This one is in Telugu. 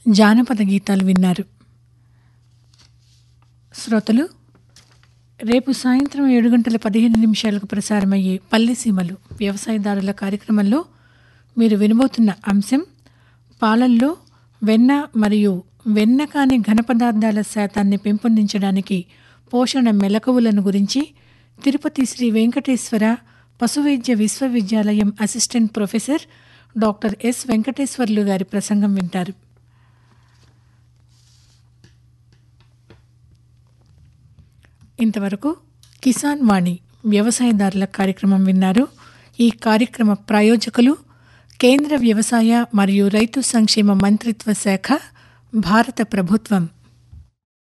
జానపద గీతాలు విన్నారు శ్రోతలు రేపు సాయంత్రం ఏడు గంటల పదిహేను నిమిషాలకు ప్రసారమయ్యే పల్లెసీమలు వ్యవసాయదారుల కార్యక్రమంలో మీరు వినబోతున్న అంశం పాలల్లో వెన్న మరియు వెన్న కాని ఘన పదార్థాల శాతాన్ని పెంపొందించడానికి పోషణ మెలకువలను గురించి తిరుపతి శ్రీ వెంకటేశ్వర పశువైద్య విశ్వవిద్యాలయం assistant professor doctor S Venkateswarlu గారి ప్రసంగం వింటారు ఇంతవరకు కిసాన్ వాణి వ్యవసాయదారుల కార్యక్రమం విన్నారు ఈ కార్యక్రమ ప్రాయోజకులు కేంద్ర వ్యవసాయ మరియు రైతు సంక్షేమ మంత్రిత్వ శాఖ భారత ప్రభుత్వం